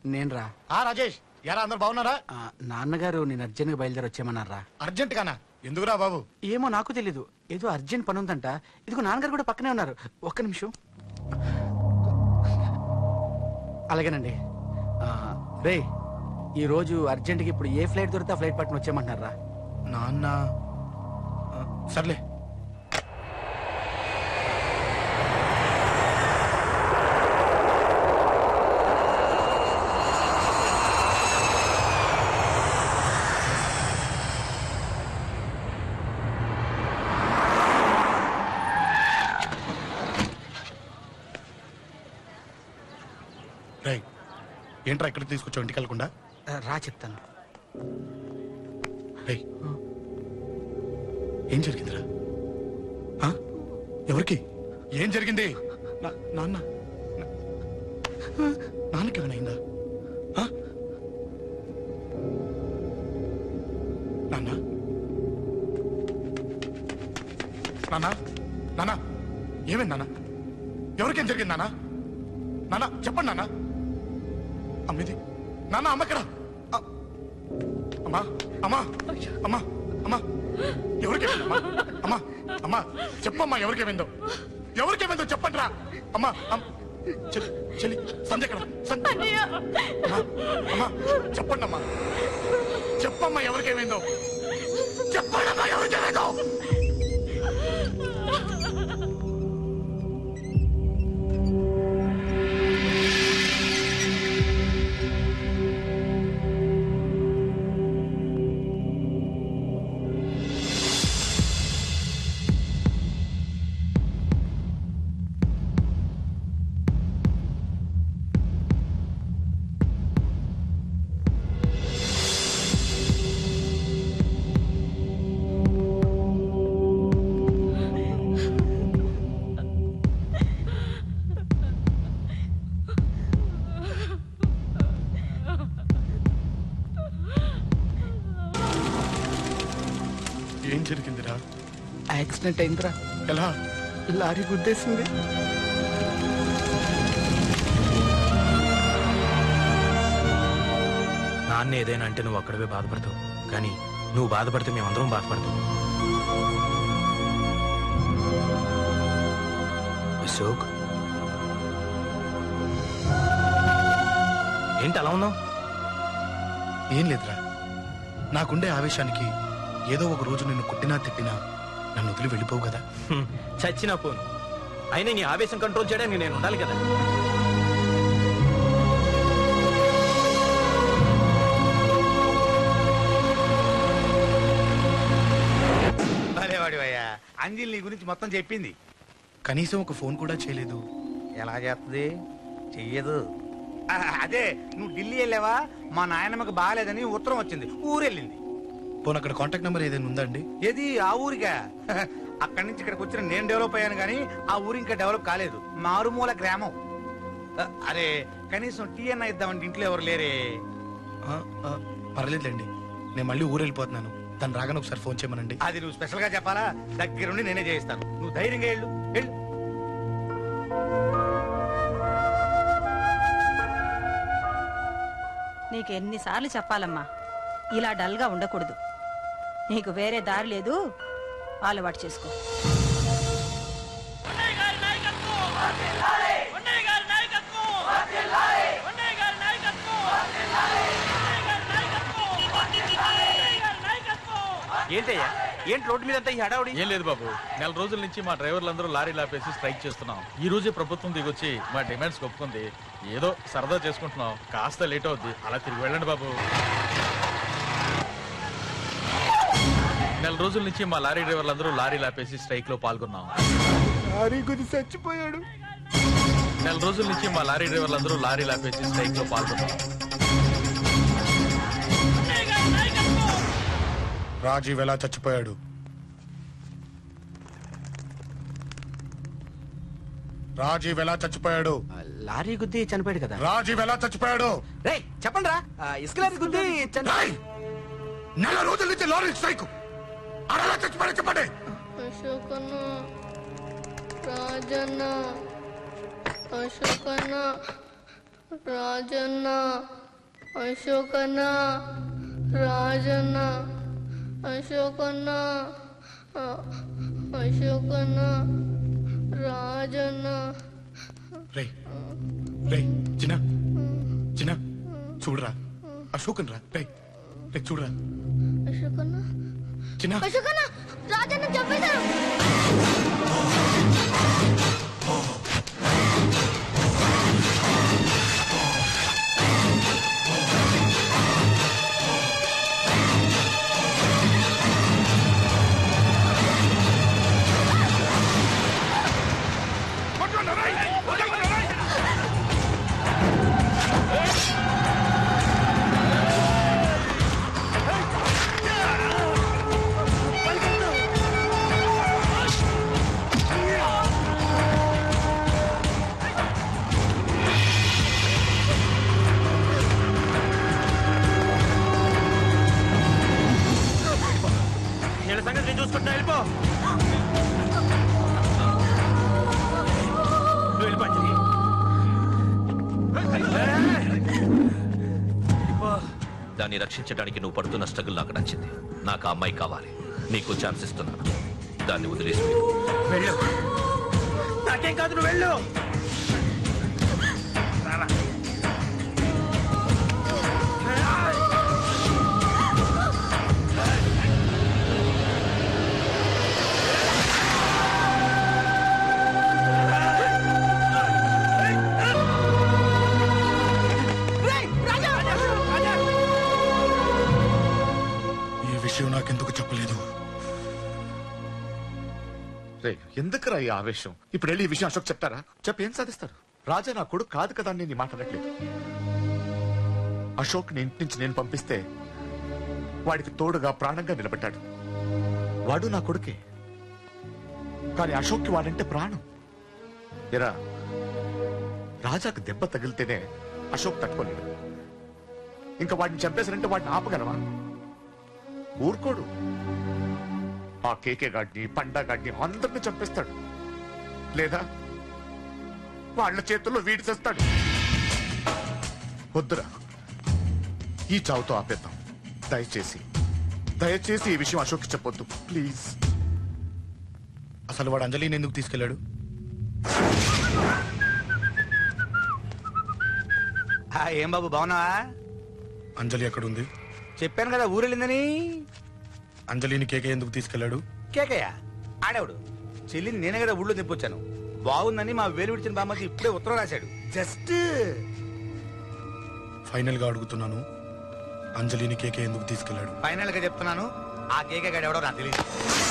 నేను రా ఆ రాజేష్ ఎరా అందరు బాగున్నారా ఆ, నాన్నగారు నేను అర్జెంట్గా బయలుదేరి వచ్చేయమన్నారా అర్జెంట్ గానా ఎందుకురా బాబు ఏమో నాకు తెలీదు ఏదో అర్జెంట్ పని ఉందంట ఇదిగో నాన్నగారు కూడా పక్కనే ఉన్నారు ఒక్క నిమిషం అలాగేనండి ఆ, రే ఈ రోజు అర్జెంట్కి ఇప్పుడు ఏ ఫ్లైట్ దొరికితే ఆ ఫ్లైట్ పట్టుకుని వచ్చేయమంటున్నారా నాన్న ఆ, సర్లే రేయ్, ఏంట్రా ఇక్కడ తీసుకొచ్చావు ఇంటికి వెళ్ళకుండా ఆ, రా చెప్తాను రేయ్ ఏం జరిగిందిరా ఆ? ఎవరికి ఏం జరిగింది నా- నాన్న నా- నాన్నకి ఏమైనా అయిందా ఆ? నాన్న నాన్న నాన్న ఏమైంది నాన్న ఎవరికేం జరిగింది నాన్న నాన్న చెప్పండి నాన్న అమ్మిది నాన్న అమ్మకరా అమ్మా అమ్మా అమ్మా అమ్మా ఎవరికేమైందమ్మా అమ్మా అమ్మా చెప్పమ్మా ఎవరికేమైందో ఎవరికేమైందో చెప్పండి రా అమ్మా అమ్- చెల్లి చెల్లి సంధ్య ఎక్కడ సంధ్య అమ్మా అమ్మా చెప్పండి అమ్మా చెప్పమ్మా ఎవరికేమైందో చెప్పండి అమ్మా ఎవరికేమైందో ఏం జరిగిందిరా యాక్సిడెంట్ అయిందిరా ఎలా లారీ గుద్దేసింది నాన్న ఏదైనా అంటే నువ్వు అక్కడవే బాధపడతావు కానీ నువ్వు బాధపడితే మేమందరం బాధపడతాం అశోక్ ఏంటి అలా ఉన్నావు ఏం లేదురా నాకుండే ఆవేశానికి ఏదో ఒక రోజు నిన్ను కొట్టినా తిట్టినా నన్ను వదిలి వెళ్ళిపోవు కదా చచ్చినా పోను అయినా నీ ఆవేశం కంట్రోల్ చేయడానికి నేను ఉండాలి కదా భలేవాడివయ్యా అంజలి నీ గురించి మొత్తం చెప్పింది కనీసం ఒక ఫోన్ కూడా చేయలేదు ఎలా చేస్తుంది చెయ్యదు ఆ, అదే నువ్వు ఢిల్లీ వెళ్ళావా మా నాయనమ్మకి బాగాలేదని ఉత్తరం వచ్చింది ఊరెళ్ళింది పోనీ అక్కడ కాంటాక్ట్ నెంబర్ ఏదైనా ఉందా అండి ఏది ఆ ఊరికా అక్కడి నుంచి ఇక్కడికి వచ్చిన నేను డెవలప్ అయ్యాను కానీ ఆ ఊరు ఇంకా డెవలప్ కాలేదు మారుమూల గ్రామం ఆ, అరే కనీసం టీ అన్న ఇద్దామంటే ఇంట్లో ఎవరు లేరే ఆ, ఆ, పర్లేదులేండి నేను మళ్ళీ ఊరు వెళ్ళిపోతున్నాను తను రాగానే ఒకసారి ఫోన్ చేయమనండి అది నువ్వు స్పెషల్ గా చెప్పాలా దగ్గరుండి నేనే చేయిస్తాను నువ్వు ధైర్యంగా వెళ్ళు వెళ్ళు నీకు ఎన్నిసార్లు చెప్పాలమ్మా ఇలా డల్గా ఉండకూడదు నీకు వేరే దారి లేదు అలవాటు చేసుకో ఏంటయ్యా ఏంటి రోడ్డు మీద అంతా ఈ హడావుడి ఏం లేదు బాబు నెల రోజుల నుంచి మా డ్రైవర్లందరూ లారీలు ఆపేసి స్ట్రైక్ చేస్తున్నాం ఈ రోజే ప్రభుత్వం దిగొచ్చి మా డిమాండ్స్ ఒప్పుకుంది ఏదో సరదా చేసుకుంటున్నాం కాస్త లేట్ అవుద్ది అలా తిరిగి వెళ్ళండి బాబు నెల రోజుల నుంచి మా లారీ డ్రైవర్లందరూ లారీలు ఆపేసి స్ట్రైక్ లో పాల్గొన్నాం లారీ గుద్ది చచ్చిపోయాడు నెల రోజుల నుంచి మా లారీ డ్రైవర్లందరూ లారీలు ఆపేసి స్ట్రైక్ లో పాల్గొన్నాం రాజీవ్ ఎలా చచ్చిపోయాడు రాజీవ్ ఎలా చచ్చిపోయాడు ఆ, లారీ గుద్ది చనిపోయాడు కదా రాజీవ్ ఎలా చచ్చిపోయాడు రే చెప్పండి రా ఇసుక లారీ గుద్ది చని- రేయ్! నెల రోజుల నుంచి లారీ స్ట్రైక్ అలా చచ్చిపోయాడు చెప్పండి అశోకన్న రాజన్న అశోకన్న రాజన్న అశోకన్న రాజన్న అశోకన్న ఆ, అశోకన్న రాజన్న రే రే చిన్న చిన్న చూడరా అశోకన్ రా రే రే చూడరా అశోకన్న చిన్న అశోకన్న రాజన్న చంపేశారు వీళ్ళ సంగతి నేను చూసుకుంటా వెళ్ళిపో నువ్వు వెళ్ళిపో అంజలి. దాన్ని రక్షించడానికి నువ్వు పడుతున్న స్ట్రగుల్ నాకు నచ్చింది నాకు ఆ అమ్మాయి కావాలి నీకు ఛాన్స్ ఇస్తున్నాను దాన్ని వదిలేసి వెళ్ళు. వెళ్ళు నాకేం కాదు నువ్వు వెళ్ళు రారా. ఈ విషయం నాకెందుకు చెప్పలేదు రే ఎందుకురా ఈ ఆవేశం ఇప్పుడు వెళ్ళి ఈ విషయం అశోక్ చెప్తారా చెప్పి ఏం సాధిస్తారు రాజా నా కొడుకు కాదు కదా అని నేను మాట్లాడట్లేదు అశోక్ ని ఇంటి నుంచి నేను పంపిస్తే వాడికి తోడుగా ప్రాణంగా నిలబడ్డాడు వాడు నా కొడుకే కానీ అశోక్కి వాడంటే ప్రాణం ఎరా రాజాకు దెబ్బ తగిలితేనే అశోక్ తట్టుకోలేడు ఇంకా వాడిని చంపేశారంటే వాడిని ఆపగలవా ఊరుకోడు ఆ కేకే గాడిని పండా గాడిని అందరిని చంపేస్తాడు లేదా వాళ్ళ చేతుల్లో వీడి చేస్తాడు వద్దురా ఈ చావుతో ఆపేద్దాం దయచేసి దయచేసి ఈ విషయం అశోక్ చెప్పొద్దు ప్లీజ్ అసలు వాడు అంజలిని ఎందుకు తీసుకెళ్ళాడు ఆ, ఏం బాబు బాగున్నావా అంజలి ఎక్కడుంది చెప్పాను కదా ఊరెళ్ళిందని అంజలిని కేకే ఎందుకు తీసుకెళ్ళాడు కేకయ్య ఆడేవాడు చెల్లిని నేనే కదా ఊళ్ళో దింపొచ్చాను బాగుందని మా వేలు విడిచిన బామ్మకి ఇప్పుడే ఉత్తరం రాశాడు జస్ట్ ఫైనల్ గా అడుగుతున్నాను అంజలిని కేకే ఎందుకు తీసుకెళ్ళాడు ఫైనల్ గా చెప్తున్నాను ఆ కేకే గడ ఎవడో నాకు తెలియదు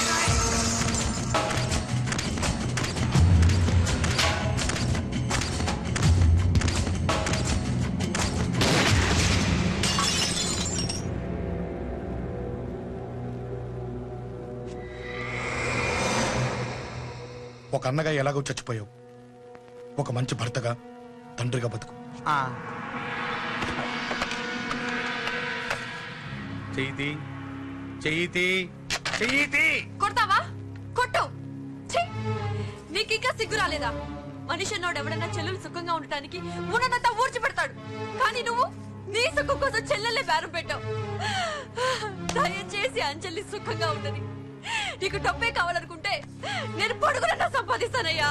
ఒక అన్నగా ఎలాగో చచ్చిపోయావు ఒక మంచి భర్తగా తండ్రిగా బతుకు ఆ. చెయ్యితి చెయ్యితి చెయ్యితి కొడతావా కొట్టు ఛీ! నీకు ఇంకా సిగ్గు రాలేదా మనిషి అన్నోడు ఎవడన్నా చెల్లెలు సుఖంగా ఉండటానికి ఉన్నదంతా ఊడ్చి పెడతాడు కానీ నువ్వు నీ సుఖం కోసం చెల్లెల్లే బేరం పెట్టావు దయచేసి అంజలి సుఖంగా ఉండని నీకు డబ్బే కావాలనుకుంటే నేను పొడుగునన్నా సంపాదిస్తానయ్యా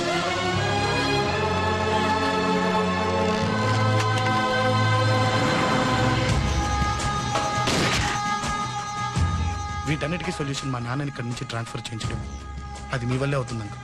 వీటన్నిటికీ సొల్యూషన్ మా నాన్నని ఇక్కడి నుంచి ట్రాన్స్ఫర్ చేయించడం అది మీ వల్లే అవుతుంది అంకుల్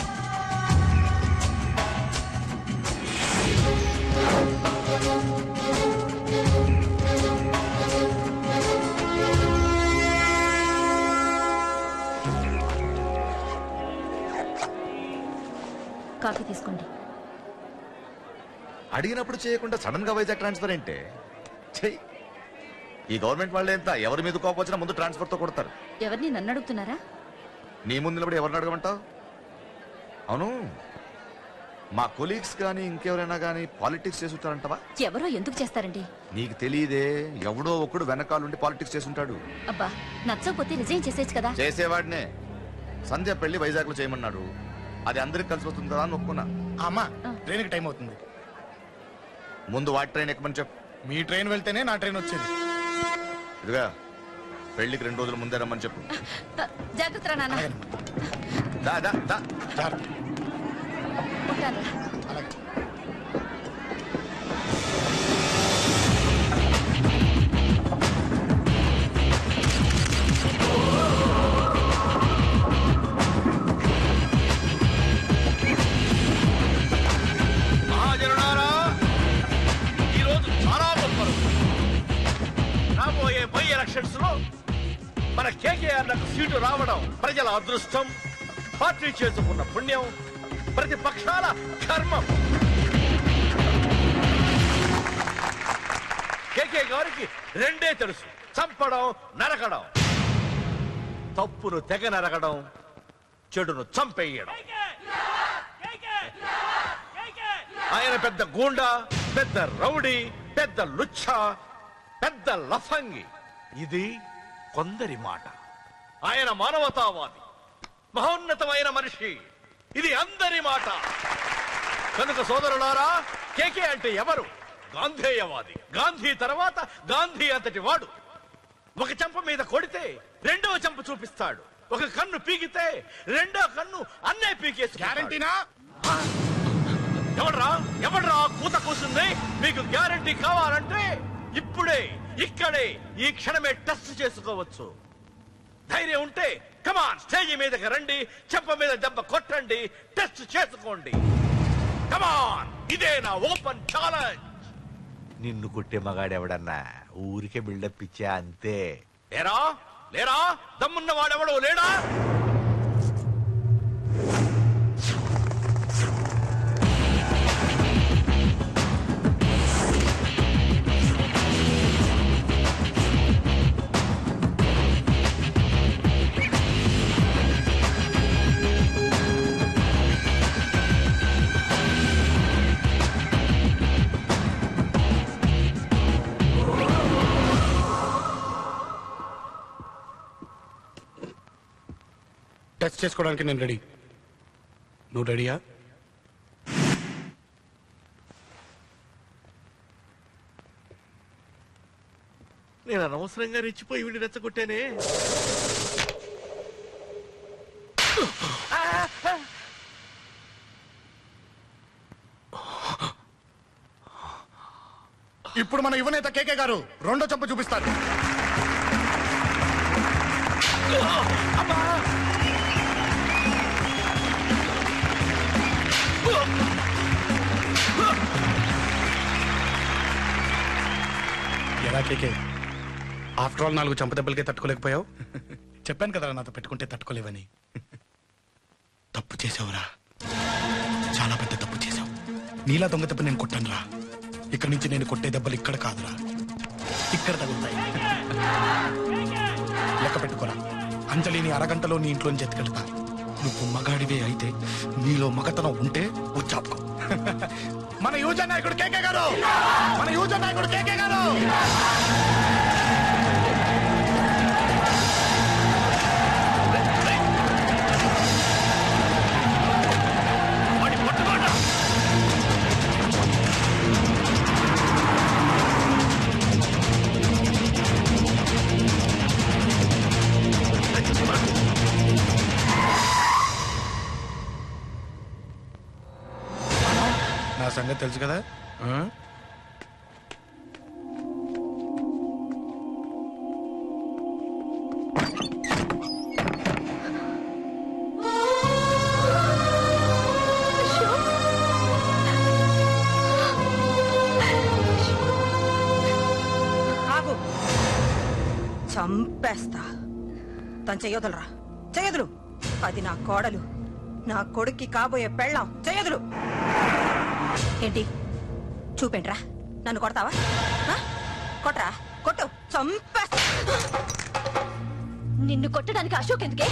కాఫీ తీసుకోండి అడిగినప్పుడు చేయకుండా సడన్ గా వైజాగ్ ట్రాన్స్ఫర్ ఏంటే చెయ్యి ఈ గవర్నమెంట్ వాళ్ళే ఎంత ఎవరి మీద కోపం వచ్చినా ముందు ట్రాన్స్ఫర్ తో కొడతారు ఎవరిని నన్ను అడుగుతున్నారా నీ ముందు నిలబడి ఎవరిని అడగమంటావు అవును మా కొలీగ్స్ కానీ ఇంకెవరైనా కానీ పాలిటిక్స్ చేస్తుంటారంటవా ఎవరో ఎందుకు చేస్తారండి నీకు తెలియదే ఎవడో ఒకడు వెనకాలండి పాలిటిక్స్ చేస్తుంటాడు అబ్బా నచ్చకపోతే రిజైన్ చేసేయచ్చు కదా చేసేవాడినే సంధ్య పెళ్లి వైజాగ్ లో చేయమన్నాడు అది అందరికి కలిసి వస్తుంది కదా అని ఒప్పుకున్నా అమ్మా ట్రైన్కి టైం అవుతుంది ముందు వాటి ట్రైన్ ఎక్కమని చెప్పు మీ ట్రైన్ వెళ్తేనే నా ట్రైన్ వచ్చేది ఇదిగా పెళ్లికి రెండు రోజుల ముందే రమ్మని చెప్పు జాగ్రత్త రా నాన్న దా దా దా జాగ్రత్త. ఉంటాను అలాగే మహాజనులారా ఈరోజు చాలా గొప్ప రోజు. రాబోయే బై ఎలక్షన్స్ లో మన కేకేఆర్ నాకు సీటు రావడం ప్రజల అదృష్టం పార్టీ చేసుకున్న పుణ్యం ప్రతిపక్షాల కర్మం కేకే గారికి రెండే తెలుసు చంపడం నరకడం తప్పును తెగ నరకడం చెడును చంపేయడం ఆయన పెద్ద గూండా పెద్ద రౌడీ పెద్ద లుచ్చ పెద్ద లఫంగి ఇది కొందరి మాట ఆయన మానవతావాది మహోన్నతమైన మనిషి ఇది అందరి మాట కనుక సోదరులారా కేకే అంటే ఎవరు గాంధేయవాది గాంధీ తర్వాత గాంధీ అంతటి వాడు ఒక చెంప మీద కొడితే రెండవ చెంప చూపిస్తాడు ఒక కన్ను పీకితే రెండో కన్ను అన్నే పీకేసి గ్యారంటీనా ఎవడ్రా ఎవడ్రా కూత కూసింది మీకు గ్యారంటీ కావాలంటే ఇప్పుడే ఇక్కడే ఈ క్షణమే టెస్ట్ చేసుకోవచ్చు ధైర్యం ఉంటే కమాన్ స్టేజ్ మీదకి రండి చెంప మీద దెబ్బ కొట్టండి టెస్ట్ చేసుకోండి కమాన్ ఇదే నా ఓపెన్ ఛాలెంజ్ నిన్ను కొట్టే మగాడెవడన్నా ఊరికే బిల్డప్ ఇచ్చా అంతే లేరా లేరా దమ్మున్న వాడెవడు లేడా టచ్ చేసుకోవడానికి నేను రెడీ నువ్వు రెడీయా నేను అనవసరంగా రెచ్చిపోయి వీడిని రెచ్చగొట్టానే ఇప్పుడు మన యువనేత కేకే గారు రెండో చంప చూపిస్తారు ఎలా కేకే ఆఫ్టర్ ఆల్ నాలుగు చంప దెబ్బలకే తట్టుకోలేకపోయావు చెప్పాను కదా నాతో పెట్టుకుంటే తట్టుకోలేవని తప్పు చేసావురా చాలా పెద్ద తప్పు చేసావు నీలా దొంగ దెబ్బ నేను కొట్టానురా ఇక్కడి నుంచి నేను కొట్టే దెబ్బలు ఇక్కడ కాదురా ఇక్కడ తగులుతాయి లెక్క పెట్టుకోరా అంజలిని అరగంటలో నీ ఇంట్లోంచి ఎత్తుకెళ్తా నువ్వు మగాడివే అయితే నీలో మగతనం ఉంటే వచ్చాపుకో మన యువజ నాయకుడు కేకే గారు మన యువజ నాయకుడు కేకే గారు నా సంగతి తెలుసు కదా ఆ? ఆగు చంపేస్తా తను చెయ్యొదలరా చెయ్యదులు అది నా కోడలు నా కొడుక్కి కాబోయే పెళ్ళాం చెయ్యదులు ఏంటి చూపేంట్రా నన్ను కొడతావా ఆ? కొట్రా కొట్టు చంపేస్తా నిన్ను కొట్టడానికి అశోక్ ఎందుకే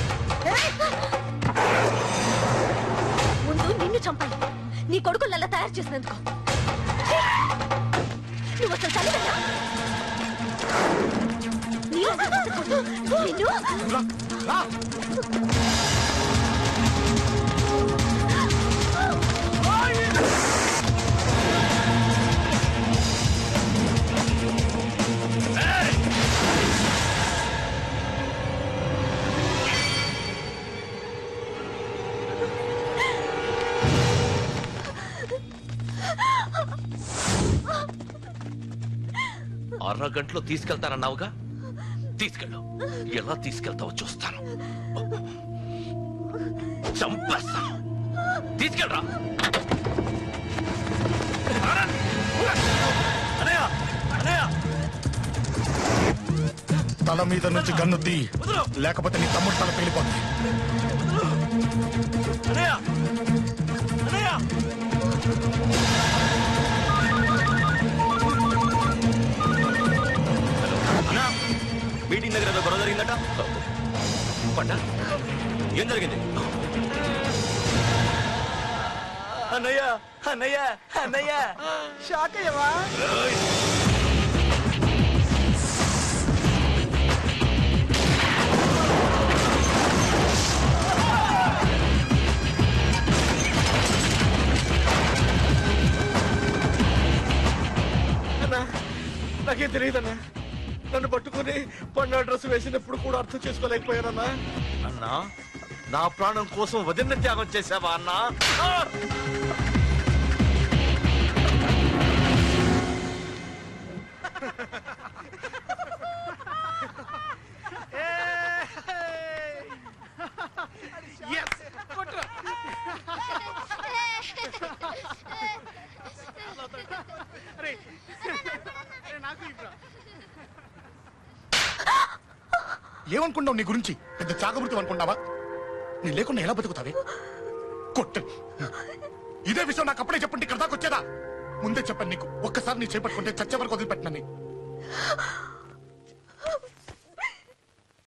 ముందు నిన్ను చంపాలి నీ కొడుకులు అలా తయారు చేసినందుకు నువ్వు అసలు చదివేనా నీలాగా బ్రతకూడదు. నిన్ను అరగంటలో తీసుకెళ్తానన్నావుగా తీసుకెళ్ళు ఎలా తీసుకెళ్తావో చూస్తాను చంపేస్తాను తీసుకెళ్ళరా తల మీద నుంచి గన్ను తీ లేకపోతే నీ తమ్ముడు తల పేలిపోతుంది మీటింగ్ దగ్గర ఏదో గొడవ జరిగిందట పంట ఏం జరిగింది అన్నయ్య అన్నయ్య అన్నయ్య షాక్ అయ్యవా అన్నా నాకేం తెలియదన్నా నన్ను పట్టుకుని పన్న డ్రెస్ వేసినప్పుడు కూడా అర్థం చేసుకోలేకపోయానన్నా అన్నా నా ప్రాణం కోసం వదిన త్యాగం చేశావా అన్నా ఆ! ఏమనుకున్నావు నీ గురించి పెద్ద చాకబృతం అనుకున్నావా నీ లేకుండా ఎలా బతుకుతావే కొట్ట ఇదే విషయం నాకు అప్పుడే చెప్పండి ఇక్కడ దాకా వచ్చేదా ముందే చెప్పండి నీకు ఒక్కసారి నీ చేపట్టుకుంటే చచ్చే వరకు వదిలిపెట్టినని